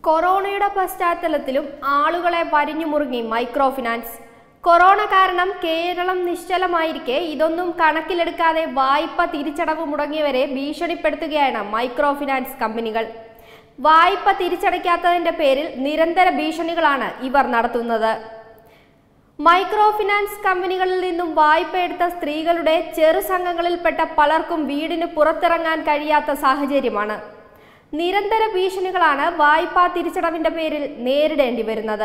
കൊറോണയുടെ പശ്ചാത്തലത്തിലും ആളുകളെ വരിഞ്ഞു മുറുങ്ങി മൈക്രോ ഫിനാൻസ് കൊറോണ കാരണം കേരളം നിശ്ചലമായിരിക്കെ ഇതൊന്നും കണക്കിലെടുക്കാതെ വായ്പ തിരിച്ചടവ് മുടങ്ങിയവരെ ഭീഷണിപ്പെടുത്തുകയാണ് മൈക്രോ ഫിനാൻസ് കമ്പനികൾ വായ്പ തിരിച്ചടയ്ക്കാത്തതിന്റെ പേരിൽ നിരന്തര ഭീഷണികളാണ് ഇവർ നടത്തുന്നത് മൈക്രോ ഫിനാൻസ് കമ്പനികളിൽ നിന്നും വായ്പ എടുത്ത സ്ത്രീകളുടെ ചെറു സംഘങ്ങളിൽപ്പെട്ട പലർക്കും വീടിന് പുറത്തിറങ്ങാൻ കഴിയാത്ത സാഹചര്യമാണ് നിരന്തര ഭീഷണികളാണ് വായ്പാ തിരിച്ചടവിന്റെ പേരിൽ നേരിടേണ്ടി വരുന്നത്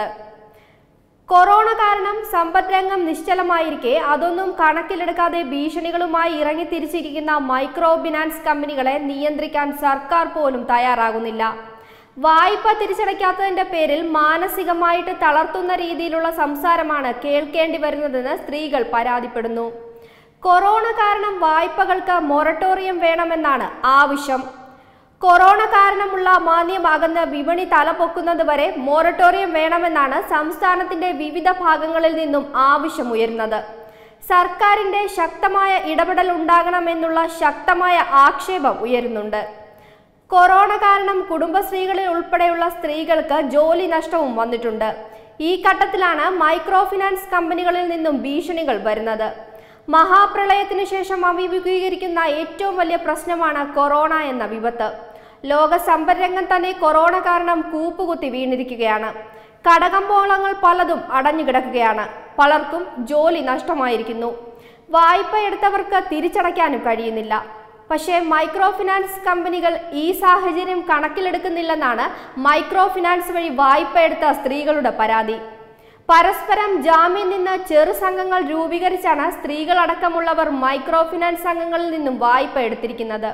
കൊറോണ കാരണം സമ്പദ്രംഗം നിശ്ചലമായിരിക്കെ അതൊന്നും കണക്കിലെടുക്കാതെ ഭീഷണികളുമായി ഇറങ്ങിത്തിരിച്ചിരിക്കുന്ന മൈക്രോ ഫിനാൻസ് കമ്പനികളെ നിയന്ത്രിക്കാൻ സർക്കാർ പോലും തയ്യാറാകുന്നില്ല വായ്പ തിരിച്ചടയ്ക്കാത്തതിന്റെ പേരിൽ മാനസികമായിട്ട് തളർത്തുന്ന രീതിയിലുള്ള സംസാരമാണ് കേൾക്കേണ്ടി വരുന്നതെന്ന് സ്ത്രീകൾ പരാതിപ്പെടുന്നു കൊറോണ കാരണം വായ്പകൾക്ക് മൊറട്ടോറിയം വേണമെന്നാണ് ആവശ്യം കൊറോണ കാരണമുള്ള മാന്യമാകുന്ന വിപണി തലപൊക്കുന്നത് വരെ മൊറട്ടോറിയം വേണമെന്നാണ് സംസ്ഥാനത്തിന്റെ വിവിധ ഭാഗങ്ങളിൽ നിന്നും ആവശ്യമുയരുന്നത് സർക്കാരിന്റെ ശക്തമായ ഇടപെടൽ ഉണ്ടാകണമെന്നുള്ള ശക്തമായ ആക്ഷേപം ഉയരുന്നുണ്ട് കൊറോണ കാരണം കുടുംബശ്രീകളിൽ ഉൾപ്പെടെയുള്ള സ്ത്രീകൾക്ക് ജോലി നഷ്ടവും വന്നിട്ടുണ്ട് ഈ ഘട്ടത്തിലാണ് മൈക്രോ ഫിനാൻസ് കമ്പനികളിൽ നിന്നും ഭീഷണികൾ വരുന്നത് മഹാപ്രളയത്തിനു ശേഷം അഭിമുഖീകരിക്കുന്ന ഏറ്റവും വലിയ പ്രശ്നമാണ് കൊറോണ എന്ന വിപത്ത് ലോക സമ്പദ്രംഗം തന്നെ കൊറോണ കാരണം കൂപ്പുകുത്തി വീണിരിക്കുകയാണ് കടകമ്പോളങ്ങൾ പലതും അടഞ്ഞുകിടക്കുകയാണ് പലർക്കും ജോലി നഷ്ടമായിരിക്കുന്നു വായ്പ എടുത്തവർക്ക് തിരിച്ചടയ്ക്കാനും കഴിയുന്നില്ല പക്ഷേ മൈക്രോ ഫിനാൻസ് കമ്പനികൾ ഈ സാഹചര്യം കണക്കിലെടുക്കുന്നില്ലെന്നാണ് മൈക്രോ ഫിനാൻസ് വഴി വായ്പ എടുത്ത സ്ത്രീകളുടെ പരാതി പരസ്പരം ജാമ്യം നിന്ന് ചെറു സംഘങ്ങൾ രൂപീകരിച്ചാണ് സ്ത്രീകളടക്കമുള്ളവർ മൈക്രോ ഫിനാൻസ് സംഘങ്ങളിൽ നിന്നും വായ്പ എടുത്തിരിക്കുന്നത്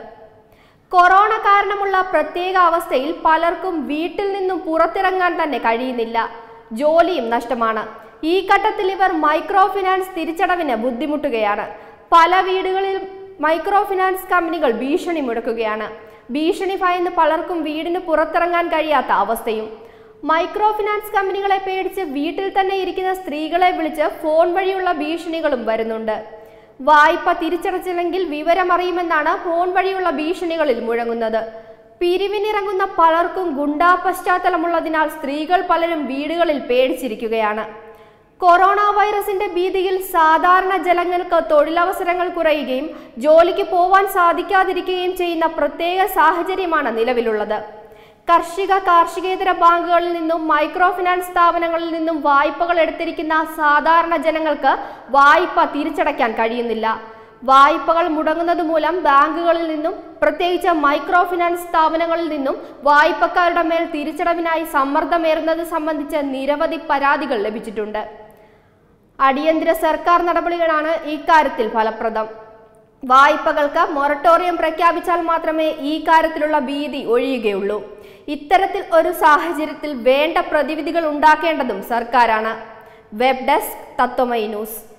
കൊറോണ കാരണമുള്ള പ്രത്യേക അവസ്ഥയിൽ പലർക്കും വീട്ടിൽ നിന്നും പുറത്തിറങ്ങാൻ തന്നെ കഴിയുന്നില്ല ജോലിയും നഷ്ടമാണ് ഈ ഘട്ടത്തിൽ ഇവർ മൈക്രോ ഫിനാൻസ് തിരിച്ചടവിന് ബുദ്ധിമുട്ടുകയാണ് പല വീടുകളിൽ മൈക്രോ ഫിനാൻസ് കമ്പനികൾ ഭീഷണി മുടക്കുകയാണ് ഭീഷണി ഭയന്ന് പലർക്കും വീടിന് പുറത്തിറങ്ങാൻ കഴിയാത്ത അവസ്ഥയും മൈക്രോ ഫിനാൻസ് കമ്പനികളെ പേടിച്ച് വീട്ടിൽ തന്നെ ഇരിക്കുന്ന സ്ത്രീകളെ വിളിച്ച് ഫോൺ വഴിയുള്ള ഭീഷണികളും വരുന്നുണ്ട് വായ്പ തിരിച്ചടച്ചില്ലെങ്കിൽ വിവരമറിയുമെന്നാണ് ഫോൺ വഴിയുള്ള ഭീഷണികളിൽ മുഴങ്ങുന്നത് പിരിവിനിറങ്ങുന്ന പലർക്കും ഗുണ്ടാ പശ്ചാത്തലമുള്ളതിനാൽ സ്ത്രീകൾ പലരും വീടുകളിൽ പേടിച്ചിരിക്കുകയാണ് കൊറോണ വൈറസിന്റെ ഭീതിയിൽ സാധാരണ ജനങ്ങൾക്ക് തൊഴിലവസരങ്ങൾ കുറയുകയും ജോലിക്ക് പോവാൻ സാധിക്കാതിരിക്കുകയും ചെയ്യുന്ന പ്രത്യേക സാഹചര്യമാണ് നിലവിലുള്ളത് കർഷിക കാർഷികേതര ബാങ്കുകളിൽ നിന്നും മൈക്രോ ഫിനാൻസ് സ്ഥാപനങ്ങളിൽ നിന്നും വായ്പകൾ എടുത്തിരിക്കുന്ന സാധാരണ ജനങ്ങൾക്ക് വായ്പ തിരിച്ചടയ്ക്കാൻ കഴിയുന്നില്ല വായ്പകൾ മുടങ്ങുന്നത് മൂലം ബാങ്കുകളിൽ നിന്നും പ്രത്യേകിച്ച് മൈക്രോ ഫിനാൻസ് സ്ഥാപനങ്ങളിൽ നിന്നും വായ്പക്കാരുടെ മേൽ തിരിച്ചടവിനായി സമ്മർദ്ദമേറുന്നത് സംബന്ധിച്ച് നിരവധി പരാതികൾ ലഭിച്ചിട്ടുണ്ട് അടിയന്തര സർക്കാർ നടപടികളാണ് ഇക്കാര്യത്തിൽ ഫലപ്രദം വായ്പകൾക്ക് മൊറട്ടോറിയം പ്രഖ്യാപിച്ചാൽ മാത്രമേ ഈ കാര്യത്തിലുള്ള ഭീതി ഒഴിയുകയുള്ളൂ ഇത്തരത്തിൽ ഒരു സാഹചര്യത്തിൽ വേണ്ട പ്രതിവിധികൾ ഉണ്ടാക്കേണ്ടതും സർക്കാരാണ് വെബ് ഡെസ്ക് തത്വമൈ ന്യൂസ്